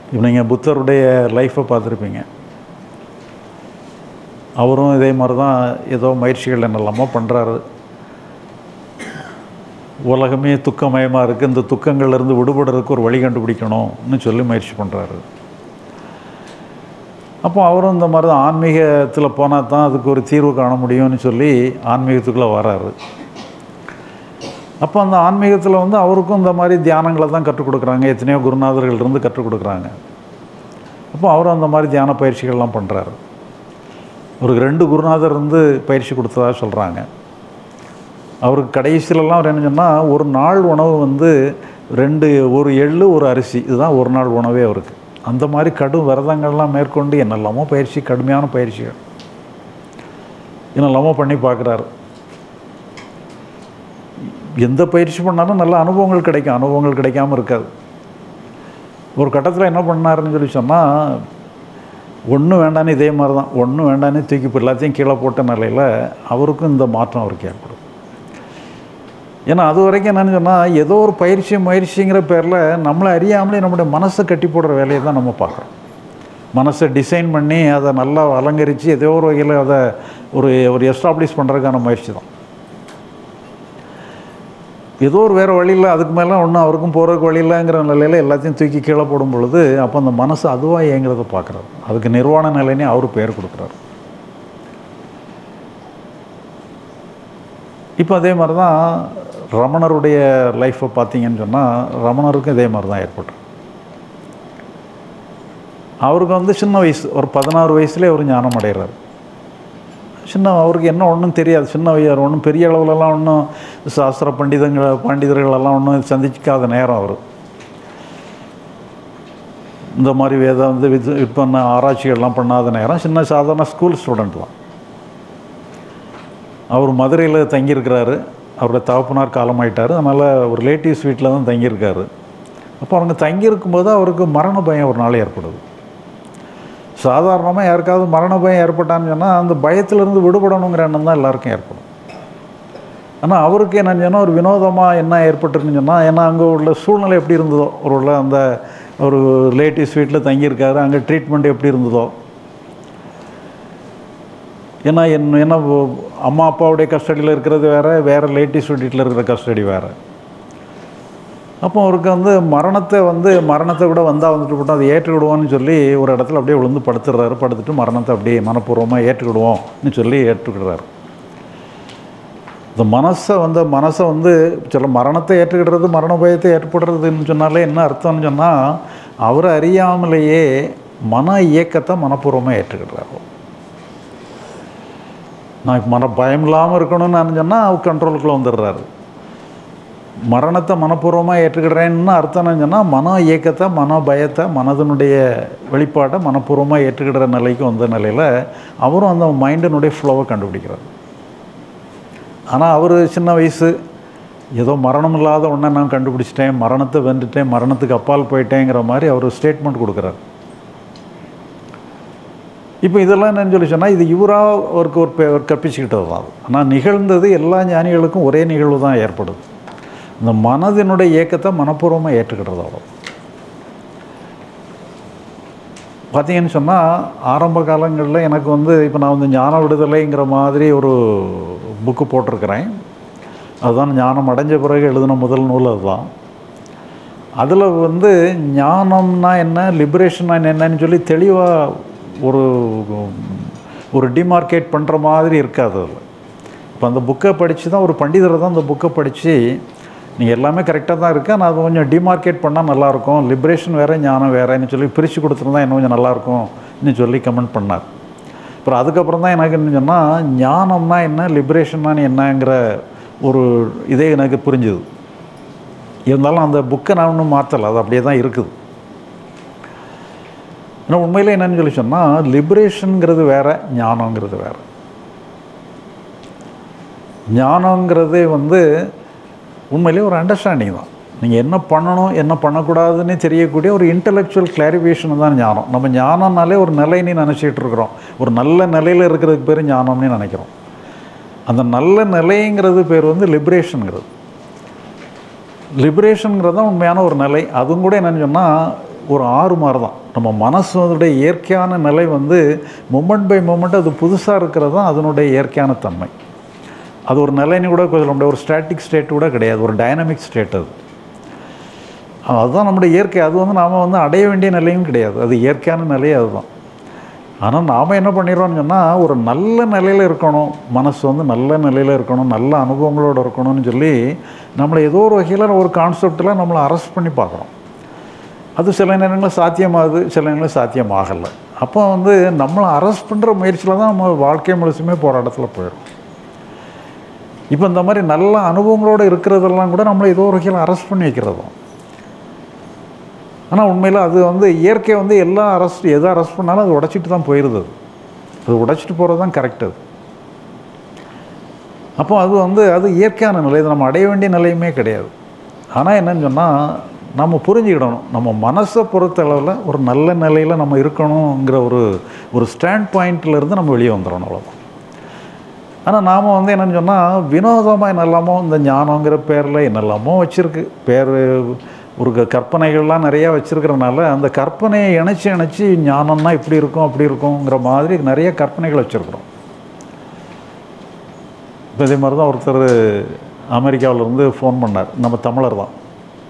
இப்போ நீங்கள் புத்தருடைய லைஃப்பை பார்த்துருப்பீங்க அவரும் இதே மாதிரி தான் ஏதோ முயற்சிகள் என்னெல்லாமோ பண்ணுறாரு உலகமே துக்கமயமாக இருக்குது இந்த துக்கங்கள்லேருந்து விடுபடுறதுக்கு ஒரு வழி கண்டுபிடிக்கணும்னு சொல்லி முயற்சி பண்ணுறாரு அப்போ அவரும் இந்த மாதிரி தான் ஆன்மீகத்தில் போனால் தான் அதுக்கு ஒரு தீர்வு காண முடியும்னு சொல்லி ஆன்மீகத்துக்குள்ளே வராரு அப்போ அந்த ஆன்மீகத்தில் வந்து அவருக்கும் இந்த மாதிரி தியானங்களை தான் கற்றுக் கொடுக்குறாங்க எத்தனையோ குருநாதர்கள் இருந்து கற்றுக் கொடுக்குறாங்க அப்போ அவரும் அந்த மாதிரி தியான பயிற்சிகள்லாம் பண்ணுறாரு ஒரு ரெண்டு குருநாதர் இருந்து பயிற்சி கொடுத்ததா சொல்கிறாங்க அவருக்கு கடைசியிலலாம் அவர் என்ன சொன்னால் ஒரு நாள் உணவு வந்து ரெண்டு ஒரு எள்ளு ஒரு அரிசி இதுதான் ஒரு நாள் உணவே அவருக்கு அந்த மாதிரி கடும் விரதங்கள்லாம் மேற்கொண்டு என்னெல்லாமோ பயிற்சி கடுமையான பயிற்சிகள் என்னெல்லாமோ பண்ணி பார்க்குறாரு எந்த பயிற்சி பண்ணாலும் நல்ல அனுபவங்கள் கிடைக்கும் அனுபவங்கள் கிடைக்காம இருக்காது ஒரு கட்டத்தில் என்ன பண்ணாருன்னு சொல்லி சொன்னால் ஒன்றும் வேண்டான்னு இதே மாதிரி தான் ஒன்றும் வேண்டான்னு தூக்கி இப்போ எல்லாத்தையும் கீழே போட்ட நிலையில் அவருக்கும் இந்த மாற்றம் அவருக்கு ஏற்படும் ஏன்னா அது வரைக்கும் என்னன்னு சொன்னால் ஏதோ ஒரு பயிற்சி முயற்சிங்கிற பேரில் நம்மளை அறியாமலே நம்முடைய மனசை கட்டி போடுற வேலையை தான் நம்ம பார்க்குறோம் மனசை டிசைன் பண்ணி அதை நல்லா அலங்கரித்து ஏதோ ஒரு வகையில் அதை ஒரு ஒரு எஸ்டாப்ளிஷ் பண்ணுறதுக்கான முயற்சி தான் ஏதோ ஒரு வேறு வழியில் அதுக்கு மேலே ஒன்றும் அவருக்கும் போகிறதுக்கு வழி இல்லைங்கிற நிலையில் எல்லாத்தையும் தூக்கி கீழே போடும் பொழுது அப்போ அந்த மனசு அதுவாக இயங்குறத பார்க்குறாரு அதுக்கு நிர்வாண நிலைனே அவர் பேர் கொடுக்குறாரு இப்போ அதே மாதிரி தான் ரமணருடைய லைஃப்பை பார்த்தீங்கன்னு சொன்னால் ரமணருக்கும் இதே மாதிரி தான் ஏற்பட்டு அவருக்கு வந்து சின்ன வயசு ஒரு பதினாறு வயசுலேயே அவர் ஞானம் அடைகிறார் சின்ன அவருக்கு என்ன ஒன்றும் தெரியாது சின்ன வயர் ஒன்றும் பெரிய அளவுலலாம் ஒன்றும் சாஸ்திர பண்டிதங்கள் பண்டிதர்களெல்லாம் ஒன்றும் சந்திக்காத நேரம் அவர் இந்த மாதிரி வேத வந்து வித் விற்பன ஆராய்ச்சிகள்லாம் பண்ணாத நேரம் சின்ன சாதாரண ஸ்கூல் ஸ்டூடெண்ட் தான் அவர் மதுரையில் தங்கியிருக்கிறாரு அவருடைய தகப்பனார் காலமாயிட்டார் அதனால் ஒரு ரிலேட்டிவ்ஸ் வீட்டில் தான் தங்கியிருக்காரு அப்போ அவங்க தங்கியிருக்கும்போது அவருக்கு மரண பயம் ஒரு நாள் ஏற்படுது சாதாரணமாக யாருக்காவது மரண பயம் ஏற்பட்டான்னு சொன்னால் அந்த பயத்திலிருந்து விடுபடணுங்கிற எண்ணம் தான் எல்லாருக்கும் ஏற்படும் ஆனால் அவருக்கு என்னன்னு சொன்னால் ஒரு வினோதமாக என்ன ஏற்பட்டுருன்னு சொன்னால் ஏன்னா அங்கே உள்ள சூழ்நிலை எப்படி இருந்ததோ ஒரு உள்ள அந்த ஒரு ரிலேட்டிவ்ஸ் வீட்டில் தங்கியிருக்காரு அங்கே ட்ரீட்மெண்ட் எப்படி இருந்ததோ ஏன்னா என் என்ன அம்மா அப்பாவுடைய கஸ்டடியில் இருக்கிறது வேறு வேறு ரிலேட்டிவ்ஸ் வீட்டில் இருக்கிற கஸ்டடி வேறு அப்போ அவருக்கு வந்து மரணத்தை வந்து மரணத்தை கூட வந்தால் வந்துட்டு போட்டோம் அதை ஏற்றுக்கிடுவோம்னு சொல்லி ஒரு இடத்துல அப்படியே விழுந்து படுத்துடுறாரு படுத்துட்டு மரணத்தை அப்படியே மனப்பூர்வமாக ஏற்றுக்கிடுவோம்னு சொல்லி ஏற்றுக்கிடுறாரு இந்த மனசை வந்து மனசை வந்து சில மரணத்தை ஏற்றுக்கிடுறது மரண பயத்தை ஏற்படுறதுன்னு சொன்னாலே என்ன அர்த்தம்னு சொன்னால் அவரை அறியாமலேயே மன இயக்கத்தை மனப்பூர்வமாக ஏற்றுக்கிடுறாரு நான் இப்ப மன பயம் இல்லாமல் இருக்கணும்னு நான் சொன்னால் அவர் கண்ட்ரோலுக்குள்ளே வந்துடுறாரு மரணத்தை மனப்பூர்வமாக ஏற்றுக்கிடுறேன்னு அர்த்தம் சொன்னால் மன இயக்கத்தை மன பயத்தை மனதனுடைய வெளிப்பாட்டை மனப்பூர்வமாக ஏற்றுக்கிடுற நிலைக்கு வந்த நிலையில் அவரும் அந்த மைண்டினுடைய ஃப்ளோவை கண்டுபிடிக்கிறார் ஆனால் அவர் சின்ன வயசு ஏதோ மரணம் இல்லாத ஒன்றை நான் கண்டுபிடிச்சிட்டேன் மரணத்தை வென்றுட்டேன் மரணத்துக்கு அப்பால் போயிட்டேங்கிற மாதிரி அவர் ஸ்டேட்மெண்ட் கொடுக்குறாரு இப்போ இதெல்லாம் என்னன்னு சொல்லி சொன்னால் இது இவராக அவருக்கு ஒரு பே- ஒரு கற்பிச்சுக்கிட்டது தான் ஆனால் நிகழ்ந்தது எல்லா ஞானிகளுக்கும் ஒரே நிகழ்வு தான் ஏற்படுது இந்த மனதினுடைய இயக்கத்தை மனப்பூர்வமாக ஏற்றுக்கிட்டது அவ்வளோ பார்த்தீங்கன்னு சொன்னால் ஆரம்ப காலங்களில் எனக்கு வந்து இப்போ நான் வந்து ஞான விடுதலைங்கிற மாதிரி ஒரு புக்கு போட்டிருக்கிறேன் அதுதான் ஞானம் அடைஞ்ச பிறகு எழுதின முதல் நூல் அதுதான் அதில் வந்து ஞானம்னா என்ன லிபரேஷன்னா என்னன்னு சொல்லி தெளிவாக ஒரு ஒரு டிமார்க்கேட் பண்ணுற மாதிரி இருக்காது அதில் இப்போ அந்த புக்கை படித்து தான் ஒரு பண்டிதர் தான் அந்த புக்கை படித்து நீங்கள் எல்லாமே கரெக்டாக தான் இருக்குது ஆனால் அது கொஞ்சம் டிமார்க்கேட் பண்ணால் நல்லாயிருக்கும் லிபரேஷன் வேறு ஞானம் வேறேன்னு சொல்லி பிரித்து கொடுத்துருந்தா இன்னும் கொஞ்சம் நல்லாயிருக்கும்னு சொல்லி கமெண்ட் பண்ணார் அப்புறம் அதுக்கப்புறம் தான் எனக்கு என்ன சொன்னால் ஞானம்னா என்ன லிபரேஷன்னா என்னங்கிற ஒரு இதே எனக்கு புரிஞ்சுது இருந்தாலும் அந்த புக்கை நான் ஒன்றும் மாற்றலை அது அப்படியே தான் இருக்குது ஏன்னா உண்மையிலே என்னன்னு சொல்லி சொன்னால் லிபரேஷனுங்கிறது வேற ஞானங்கிறது வேற ஞானங்கிறதே வந்து உண்மையிலே ஒரு அண்டர்ஸ்டாண்டிங் தான் நீங்கள் என்ன பண்ணணும் என்ன பண்ணக்கூடாதுன்னு தெரியக்கூடிய ஒரு இன்டலெக்சுவல் கிளாரிஃபிகேஷன் தான் ஞானம் நம்ம ஞானம்னாலே ஒரு நிலைன்னு நினச்சிட்டு இருக்கிறோம் ஒரு நல்ல நிலையில் இருக்கிறதுக்கு பேர் ஞானம்னு நினைக்கிறோம் அந்த நல்ல நிலைங்கிறது பேர் வந்து லிபரேஷனுங்கிறது லிபரேஷனுங்கிறது தான் உண்மையான ஒரு நிலை அதுவும் கூட என்னன்னு சொன்னால் ஒரு ஆறு மாதிரி தான் நம்ம மனசோடைய இயற்கையான நிலை வந்து மூமெண்ட் பை மூமெண்ட் அது புதுசாக இருக்கிறது தான் அதனுடைய இயற்கையான தன்மை அது ஒரு நிலைன்னு கூட சொல்ல முடியாது ஒரு ஸ்டாட்டிக் ஸ்டேட் கூட கிடையாது ஒரு டைனமிக் ஸ்டேட் அது அதுதான் நம்முடைய இயற்கை அது வந்து நாம் வந்து அடைய வேண்டிய நிலையும் கிடையாது அது இயற்கையான நிலையே அதுதான் ஆனால் நாம் என்ன பண்ணிடுறோம்னு சொன்னால் ஒரு நல்ல நிலையில் இருக்கணும் மனசு வந்து நல்ல நிலையில் இருக்கணும் நல்ல அனுபவங்களோடு இருக்கணும்னு சொல்லி நம்மளை ஏதோ ஒரு வகையில் ஒரு கான்செப்டில் நம்மளை அரெஸ்ட் பண்ணி பார்க்குறோம் அது சில நேரங்களில் சாத்தியமாகுது சில நேரங்களில் சாத்தியமாகலை அப்போ வந்து நம்மளை அரெஸ்ட் பண்ணுற முயற்சியில் தான் நம்ம வாழ்க்கை முழுசுமே போராட்டத்தில் போயிடும் இப்போ இந்த மாதிரி நல்ல அனுபவங்களோடு இருக்கிறதெல்லாம் கூட நம்மளை ஏதோ ஒரு வகையில் அரெஸ்ட் பண்ணி வைக்கிறதும் ஆனால் உண்மையில் அது வந்து இயற்கை வந்து எல்லா அரெஸ்ட் எதை அரெஸ்ட் பண்ணாலும் அது உடச்சிட்டு தான் போயிடுது அது அது உடச்சிட்டு போகிறது தான் கரெக்ட் அது அப்போ அது வந்து அது இயற்கையான நிலை இது நம்ம அடைய வேண்டிய நிலையுமே கிடையாது ஆனால் என்னன்னு சொன்னால் நம்ம புரிஞ்சுக்கிடணும் நம்ம மனசை பொறுத்த அளவில் ஒரு நல்ல நிலையில் நம்ம இருக்கணுங்கிற ஒரு ஒரு ஸ்டாண்ட் பாயிண்ட்லேருந்து நம்ம வெளியே வந்துடணும் அவ்வளோதான் ஆனால் நாம் வந்து என்னென்னு சொன்னால் வினோதமாக என்னெல்லாமோ இந்த ஞானங்கிற பேரில் என்னெல்லாமோ வச்சுருக்கு பேர் ஒரு க- கற்பனைகள்லாம் நிறையா வச்சுருக்கிறனால அந்த கற்பனையை இணைச்சி இணைச்சி ஞானம்னா இப்படி இருக்கும் அப்படி இருக்குங்கிற மாதிரி நிறைய கற்பனைகள் வச்சுருக்குறோம் இப்போ இதே மாதிரி தான் ஒருத்தர் அமெரிக்காவுல இருந்து ஃபோன் பண்ணார் நம்ம தமிழர் தான்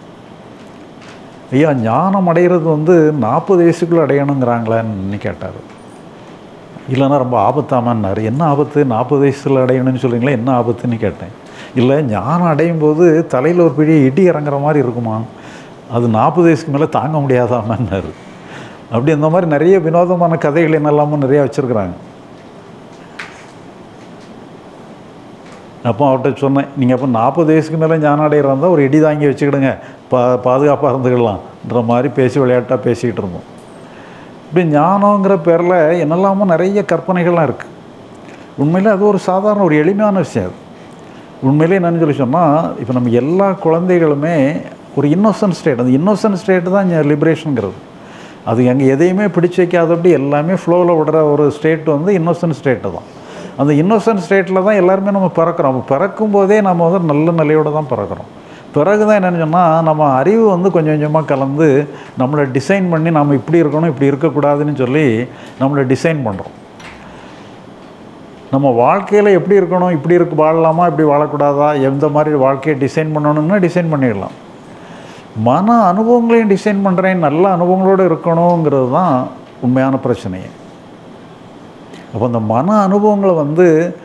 ஐயா ஞானம் அடைகிறது வந்து நாற்பது வயசுக்குள்ளே அடையணுங்கிறாங்களேன்னு கேட்டார் இல்லைன்னா ரொம்ப ஆபத்தாமான்னாரு என்ன ஆபத்து நாற்பது வயசில் அடையணும்னு சொல்கிறீங்களே என்ன ஆபத்துன்னு கேட்டேன் இல்லை ஞானம் அடையும் போது தலையில் ஒரு பெரிய இடி இறங்குற மாதிரி இருக்குமா அது நாற்பது வயசுக்கு மேலே தாங்க முடியாதாமான்னாரு அப்படி அந்த மாதிரி நிறைய வினோதமான கதைகள் என்னெல்லாமோ நிறையா வச்சுருக்குறாங்க அப்போ அவர்கிட்ட சொன்னேன் நீங்கள் அப்போ நாற்பது வயசுக்கு மேலே ஞானம் அடையிறதா இருந்தால் ஒரு இடி தாங்கி வச்சுக்கிடுங்க பா பாதுகாப்பாக இருந்துக்கலாம்ன்ற மாதிரி பேசி விளையாட்டாக பேசிக்கிட்டு இருந்தோம் இப்படி ஞானங்கிற பேரில் என்னெல்லாமோ நிறைய கற்பனைகள்லாம் இருக்குது உண்மையில் அது ஒரு சாதாரண ஒரு எளிமையான விஷயம் அது உண்மையிலே என்னன்னு சொல்லி சொன்னால் இப்போ நம்ம எல்லா குழந்தைகளுமே ஒரு இன்னோசன்ட் ஸ்டேட் அந்த இன்னோசன்ட் ஸ்டேட் தான் இங்கே லிபரேஷனுங்கிறது அது எங்கே எதையுமே பிடிச்சு வைக்காதபடி எல்லாமே ஃப்ளோவில் விடுற ஒரு ஸ்டேட் வந்து இன்னோசன்ட் ஸ்டேட்டு தான் அந்த இன்னோசன்ட் ஸ்டேட்டில் தான் எல்லாருமே நம்ம பிறக்கிறோம் பிறக்கும் போதே நம்ம வந்து நல்ல நிலையோடு தான் பிறக்கிறோம் பிறகு தான் என்னென்னு சொன்னால் நம்ம அறிவு வந்து கொஞ்சம் கொஞ்சமாக கலந்து நம்மளை டிசைன் பண்ணி நம்ம இப்படி இருக்கணும் இப்படி இருக்கக்கூடாதுன்னு சொல்லி நம்மளை டிசைன் பண்ணுறோம் நம்ம வாழ்க்கையில் எப்படி இருக்கணும் இப்படி இருக்கு வாழலாமா இப்படி வாழக்கூடாதா எந்த மாதிரி வாழ்க்கையை டிசைன் பண்ணணும்னா டிசைன் பண்ணிடலாம் மன அனுபவங்களையும் டிசைன் பண்ணுறேன் நல்ல அனுபவங்களோடு இருக்கணுங்கிறது தான் உண்மையான பிரச்சனையே அப்போ அந்த மன அனுபவங்களை வந்து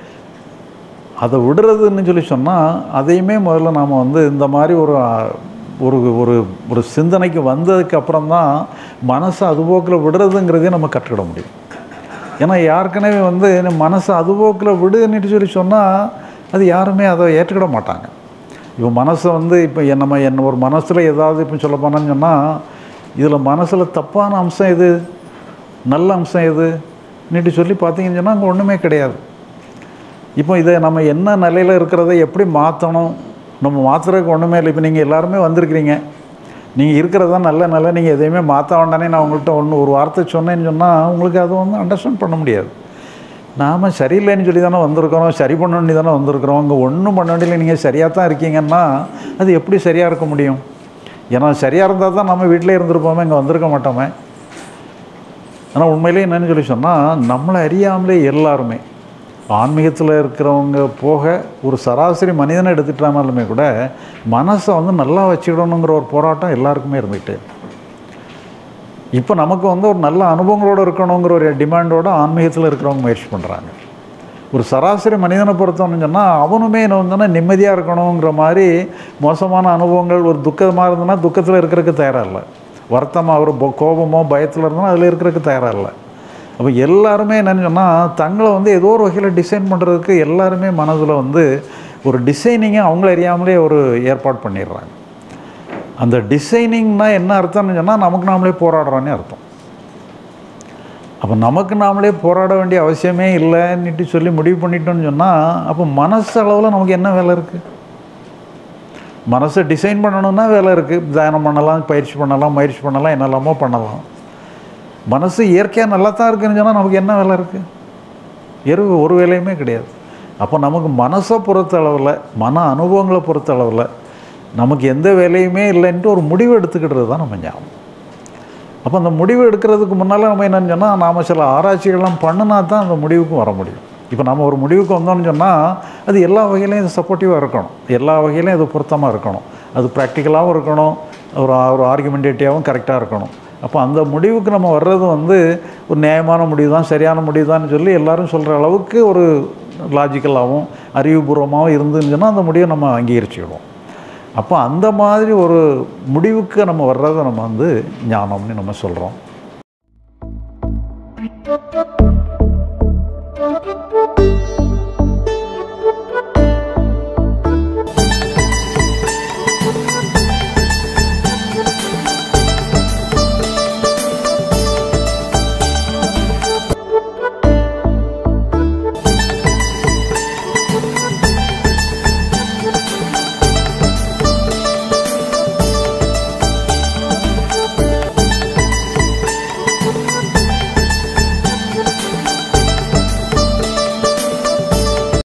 அதை விடுறதுன்னு சொல்லி சொன்னால் அதையுமே முதல்ல நாம் வந்து இந்த மாதிரி ஒரு ஒரு ஒரு ஒரு சிந்தனைக்கு வந்ததுக்கு அப்புறம் தான் மனசை அதுபோக்கில் விடுறதுங்கிறதே நம்ம கற்றுக்கிட முடியும் ஏன்னா யாருக்கனவே வந்து மனசை அதுபோக்கில் விடுன்னுட்டு சொல்லி சொன்னால் அது யாருமே அதை ஏற்றுக்கிட மாட்டாங்க இப்போ மனசை வந்து இப்போ என் நம்ம என்ன ஒரு மனசில் ஏதாவது இப்போ சொல்ல போனோன்னு சொன்னால் இதில் மனசில் தப்பான அம்சம் எது நல்ல அம்சம் எது நீட்டு சொல்லி பார்த்தீங்கன்னு சொன்னால் அங்கே ஒன்றுமே கிடையாது இப்போ இதை நம்ம என்ன நிலையில் இருக்கிறத எப்படி மாற்றணும் நம்ம மாற்றுறதுக்கு ஒன்றுமே இல்லை இப்போ நீங்கள் எல்லாருமே வந்திருக்கிறீங்க நீங்கள் இருக்கிறது தான் நல்ல நிலை நீங்கள் எதையுமே மாற்ற வேண்டானே நான் உங்கள்கிட்ட ஒன்று ஒரு வார்த்தை சொன்னேன்னு சொன்னால் உங்களுக்கு அதை வந்து அண்டர்ஸ்டாண்ட் பண்ண முடியாது நாம் சரியில்லைன்னு சொல்லி தானே வந்திருக்கிறோம் சரி பண்ண வேண்டி தானே வந்திருக்கிறோம் இங்கே ஒன்றும் பண்ண வேண்டியதில்லை நீங்கள் சரியாக தான் இருக்கீங்கன்னா அது எப்படி சரியாக இருக்க முடியும் ஏன்னா சரியாக இருந்தால் தான் நம்ம வீட்டிலே இருந்திருப்போமே இங்கே வந்திருக்க மாட்டோமே ஆனால் உண்மையிலே என்னன்னு சொல்லி சொன்னால் நம்மளை அறியாமலே எல்லாருமே ஆன்மீகத்தில் இருக்கிறவங்க போக ஒரு சராசரி மனிதனை எடுத்துட்டானாலுமே கூட மனசை வந்து நல்லா வச்சுக்கிடணுங்கிற ஒரு போராட்டம் எல்லாருக்குமே இருந்துகிட்டே இருக்கு. இப்போ நமக்கு வந்து ஒரு நல்ல அனுபவங்களோடு இருக்கணுங்கிற ஒரு டிமாண்டோட ஆன்மீகத்தில் இருக்கிறவங்க முயற்சி பண்ணுறாங்க ஒரு சராசரி மனிதனை பொறுத்தவன்னு சொன்னால் அவனுமே என்ன வந்தோன்னா நிம்மதியாக இருக்கணுங்கிற மாதிரி மோசமான அனுபவங்கள் ஒரு துக்கமாக இருந்ததுன்னா துக்கத்தில் இருக்கிறதுக்கு தயாராக இல்லை வருத்தமாக ஒரு பொ- கோபமோ பயத்தில் இருந்தோன்னா அதில் இருக்கிறதுக்கு தயாராக இல்லை அப்போ எல்லாருமே என்னன்னு சொன்னால் தங்களை வந்து ஏதோ ஒரு வகையில் டிசைன் பண்ணுறதுக்கு எல்லாருமே மனதில் வந்து ஒரு டிசைனிங்கை அவங்கள அறியாமலே ஒரு ஏற்பாடு பண்ணிடுறாங்க அந்த டிசைனிங்னா என்ன அர்த்தம்னு சொன்னால் நமக்கு நாமளே போராடுறோன்னே அர்த்தம் அப்போ நமக்கு நாமளே போராட வேண்டிய அவசியமே இல்லைன்னுட்டு சொல்லி முடிவு பண்ணிட்டோம்னு சொன்னால் அப்போ மனசு அளவில் நமக்கு என்ன வேலை இருக்குது மனசை டிசைன் பண்ணணும்னா வேலை இருக்குது தியானம் பண்ணலாம் பயிற்சி பண்ணலாம் முயற்சி பண்ணலாம் என்னெல்லாமோ பண்ணலாம் மனசு இயற்கையாக நல்லா தான் இருக்குன்னு சொன்னால் நமக்கு என்ன வேலை இருக்குது எரு ஒரு வேலையுமே கிடையாது அப்போ நமக்கு மனசை பொறுத்த அளவில் மன அனுபவங்களை பொறுத்த அளவில் நமக்கு எந்த வேலையுமே இல்லைன்ட்டு ஒரு முடிவு எடுத்துக்கிட்டது தான் நம்ம ஞாபகம் அப்போ அந்த முடிவு எடுக்கிறதுக்கு முன்னால் நம்ம என்னன்னு சொன்னால் நாம் சில ஆராய்ச்சிகள்லாம் பண்ணினா தான் அந்த முடிவுக்கு வர முடியும் இப்போ நம்ம ஒரு முடிவுக்கு வந்தோம்னு சொன்னால் அது எல்லா வகையிலையும் சப்போர்ட்டிவாக இருக்கணும் எல்லா வகையிலையும் அது பொருத்தமாக இருக்கணும் அது ப்ராக்டிக்கலாகவும் இருக்கணும் ஒரு ஒரு ஆர்குமெண்டேட்டிவாகவும் கரெக்டாக இருக்கணும் அப்போ அந்த முடிவுக்கு நம்ம வர்றது வந்து ஒரு நியாயமான முடிவு தான் சரியான முடிவு தான் சொல்லி எல்லாரும் சொல்கிற அளவுக்கு ஒரு லாஜிக்கலாகவும் அறிவுபூர்வமாகவும் இருந்துன்னு சொன்னால் அந்த முடிவை நம்ம அங்கீகரிச்சுக்கிடுவோம் அப்போ அந்த மாதிரி ஒரு முடிவுக்கு நம்ம வர்றதை நம்ம வந்து ஞானம்னு நம்ம சொல்கிறோம்